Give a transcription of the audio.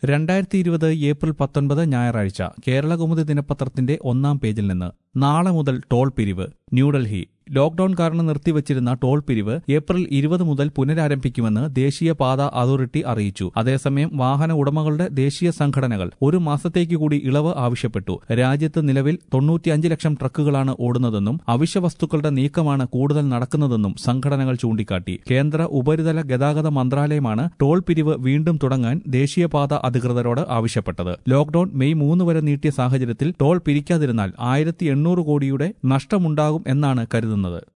രണ്ടായിരത്തി ഇരുപത് ഏപ്രിൽ പത്തൊൻപത് ഞായറാഴ്ച കേരളകൗമുദി ദിനപത്രത്തിന്റെ ഒന്നാം പേജിൽ നിന്ന് നാളെ മുതൽ ടോൾ പിരിവ് ന്യൂഡൽഹി ലോക്ഡൌൺ കാരണം നിർത്തിവച്ചിരുന്ന ടോൾ പിരിവ് ഏപ്രിൽ ഇരുപത് മുതൽ പുനരാരംഭിക്കുമെന്ന് ദേശീയ പാത അതോറിറ്റി അറിയിച്ചു അതേസമയം വാഹന ഉടമകളുടെ ദേശീയ സംഘടനകൾ ഒരു മാസത്തേക്ക് കൂടി ഇളവ് ആവശ്യപ്പെട്ടു രാജ്യത്ത് നിലവിൽ തൊണ്ണൂറ്റിയഞ്ച് ലക്ഷം ട്രക്കുകളാണ് ഓടുന്നതെന്നും അവശ്യ വസ്തുക്കളുടെ നീക്കമാണ് കൂടുതൽ നടക്കുന്നതെന്നും സംഘടനകൾ ചൂണ്ടിക്കാട്ടി കേന്ദ്ര ഉപരിതല ഗതാഗത മന്ത്രാലയമാണ് ടോൾ പിരിവ് വീണ്ടും തുടങ്ങാൻ ദേശീയപാത അധികൃതരോട് ആവശ്യപ്പെട്ടത് ലോക്ഡൌൺ മെയ് മൂന്ന് വരെ നീട്ടിയ സാഹചര്യത്തിൽ ടോൾ പിരിക്കാതിരുന്നാൽ ആയിരത്തി എണ്ണൂറ് കോടിയുടെ നഷ്ടമുണ്ടാകും എന്നാണ് കരുതുന്നത്